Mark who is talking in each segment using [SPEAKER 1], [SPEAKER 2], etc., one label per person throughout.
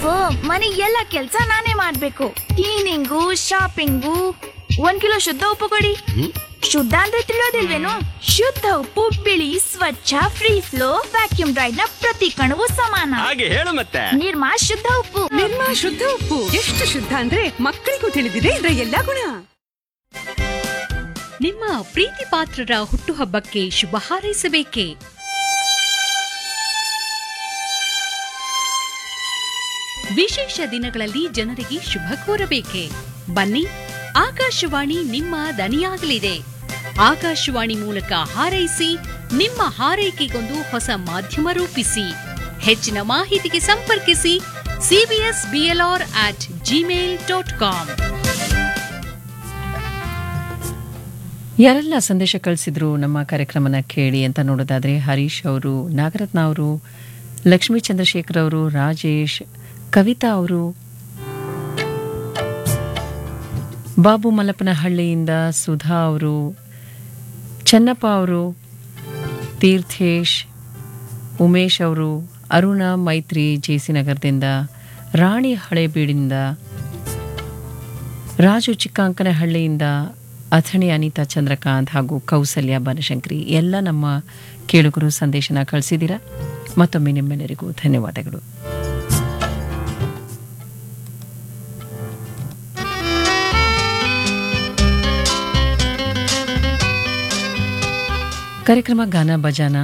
[SPEAKER 1] of ಮನೆ ಎಲ್ಲ ಕೆಲ್ಸ ನಾನೇ ಮಾಡ್ಬೇಕು ಕ್ಲೀನಿಂಗು ಶಾಪಿಂಗು ಒಂದ್ ಕಿಲೋ ಶುದ್ಧ ಉಪ್ಪು ಕೊಡಿ ಶುದ್ಧ ಅಂದ್ರೆ ತಿಳಿಯೋದಿಲ್ವೇನು ಶುದ್ಧ ಉಪ್ಪು ಬಿಳಿ ಸ್ವಚ್ಛ ಫ್ರೀ ಫ್ಲೋ ವ್ಯಾಕ್ಯೂಮ್ ಡ್ರೈಡ್ ನ ಪ್ರತಿ ಕಣವು ಸಮಾನ
[SPEAKER 2] ಹಾಗೆ ಹೇಳು ಮತ್ತೆ
[SPEAKER 1] ನಿರ್ಮಾ ಶುದ್ಧ ಉಪ್ಪು
[SPEAKER 3] ನಿರ್ಮಾ ಶುದ್ಧ ಉಪ್ಪು ಎಷ್ಟು ಶುದ್ಧ ಅಂದ್ರೆ ಮಕ್ಕಳಿಗೂ ತಿಳಿದಿದೆ ಇದರ ಎಲ್ಲಾ ಗುಣ
[SPEAKER 4] ನಿಮ್ಮ ಪ್ರೀತಿ ಪಾತ್ರರ ಹುಟ್ಟುಹಬ್ಬಕ್ಕೆ ಶುಭ ಹಾರೈಸಬೇಕೇ ವಿಶೇಷ ದಿನಗಳಲ್ಲಿ ಜನರಿಗೆ ಶುಭ ಕೋರಬೇಕೆ ಬನ್ನಿ ಆಕಾಶವಾಣಿ ನಿಮ್ಮ ದನಿಯಾಗಲಿದೆ ಆಕಾಶವಾಣಿ ಮೂಲಕ ಹಾರೈಸಿ ನಿಮ್ಮ ಹಾರೈಕೆಗೊಂದು ಹೊಸ ಮಾಧ್ಯಮ ರೂಪಿಸಿ ಹೆಚ್ಚಿನ ಮಾಹಿತಿಗೆ ಸಂಪರ್ಕಿಸಿ CBS BLR at Gmail dot com
[SPEAKER 5] ಯಾರೆಲ್ಲ ಸಂದೇಶ ಕಳಿಸಿದ್ರು ನಮ್ಮ ಕಾರ್ಯಕ್ರಮನ ಕೇಳಿ ಅಂತ ನೋಡೋದಾದ್ರೆ ಹರೀಶ್ ಅವರು ನಾಗರತ್ನ ಅವರು ಲಕ್ಷ್ಮೀ ಚಂದ್ರಶೇಖರ್ ಅವರು ರಾಜೇಶ್ ಕವಿತಾ ಅವರು ಬಾಬು ಮಲ್ಲಪ್ಪನಹಳ್ಳಿಯಿಂದ ಸುಧಾ ಅವರು ಚನ್ನಪ್ಪ ಅವರು ತೀರ್ಥೇಶ್ ಉಮೇಶ್ ಅವರು ಅರುಣ ಮೈತ್ರಿ ಜೆಸಿ ನಗರದಿಂದ ರಾಣಿ ಹಳೇಬೀಡಿಂದ ರಾಜು ಚಿಕ್ಕಾಂಕನಹಳ್ಳಿಯಿಂದ ಅಥಣಿ ಅನಿತಾ ಚಂದ್ರಕಾಂತ್ ಹಾಗೂ ಕೌಸಲ್ಯ ಬನಶಂಕರಿ ಎಲ್ಲ ನಮ್ಮ ಕೇಳುಗರು ಸಂದೇಶನ ಕಳಿಸಿದ್ದೀರಾ ಮತ್ತೊಮ್ಮೆ ನಿಮ್ಮೆಲ್ಲರಿಗೂ ಧನ್ಯವಾದಗಳು ಕಾರ್ಯಕ್ರಮ ಗಾನ ಬಜಾನ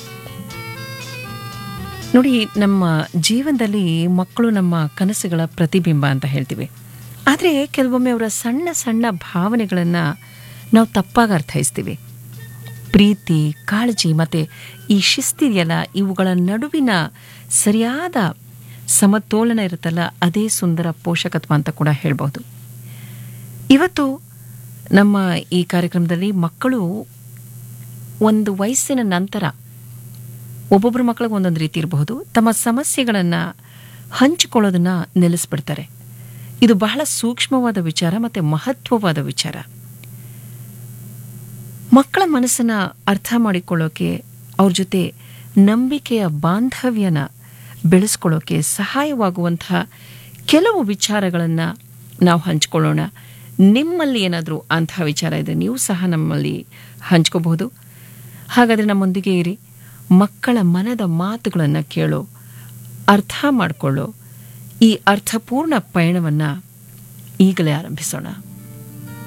[SPEAKER 5] ನೋಡಿ ನಮ್ಮ ಜೀವನದಲ್ಲಿ ಮಕ್ಕಳು ನಮ್ಮ ಕನಸುಗಳ ಪ್ರತಿಬಿಂಬ ಅಂತ ಹೇಳ್ತೀವಿ ಆದರೆ ಕೆಲವೊಮ್ಮೆ ಅವರ ಸಣ್ಣ ಸಣ್ಣ ಭಾವನೆಗಳನ್ನು ನಾವು ತಪ್ಪಾಗಿ ಅರ್ಥೈಸ್ತೀವಿ ಪ್ರೀತಿ ಕಾಳಜಿ ಮತ್ತು ಈ ಶಿಸ್ತಿದೆಯಲ್ಲ ಇವುಗಳ ನಡುವಿನ ಸರಿಯಾದ ಸಮತೋಲನ ಇರುತ್ತಲ್ಲ ಅದೇ ಸುಂದರ ಪೋಷಕತ್ವ ಅಂತ ಕೂಡ ಹೇಳ್ಬೋದು ಇವತ್ತು ನಮ್ಮ ಈ ಕಾರ್ಯಕ್ರಮದಲ್ಲಿ ಮಕ್ಕಳು ಒಂದು ವಯಸ್ಸಿನ ನಂತರ ಒಬ್ಬೊಬ್ಬರು ಮಕ್ಕಳಿಗೆ ಒಂದೊಂದು ರೀತಿ ಇರಬಹುದು ತಮ್ಮ ಸಮಸ್ಯೆಗಳನ್ನು ಹಂಚಿಕೊಳ್ಳೋದನ್ನ ನಿಲ್ಲಿಸ್ಬಿಡ್ತಾರೆ ಇದು ಬಹಳ ಸೂಕ್ಷ್ಮವಾದ ವಿಚಾರ ಮತ್ತು ಮಹತ್ವವಾದ ವಿಚಾರ ಮಕ್ಕಳ ಮನಸ್ಸನ್ನ ಅರ್ಥ ಮಾಡಿಕೊಳ್ಳೋಕೆ ಅವ್ರ ಜೊತೆ ನಂಬಿಕೆಯ ಬಾಂಧವ್ಯನ ಬೆಳೆಸ್ಕೊಳ್ಳೋಕೆ ಸಹಾಯವಾಗುವಂತಹ ಕೆಲವು ವಿಚಾರಗಳನ್ನು ನಾವು ಹಂಚ್ಕೊಳ್ಳೋಣ ನಿಮ್ಮಲ್ಲಿ ಏನಾದರೂ ಅಂತಹ ವಿಚಾರ ಇದ್ದರೆ ನೀವು ಸಹ ನಮ್ಮಲ್ಲಿ ಹಂಚ್ಕೋಬಹುದು ಹಾಗಾದರೆ ನಮ್ಮೊಂದಿಗೆ ಇರಿ ಮಕ್ಕಳ ಮನದ ಮಾತುಗಳನ್ನು ಕೇಳೋ ಅರ್ಥ ಮಾಡಿಕೊಳ್ಳೋ ಈ ಅರ್ಥಪೂರ್ಣ ಪಯಣವನ್ನು ಈಗಲೇ ಆರಂಭಿಸೋಣ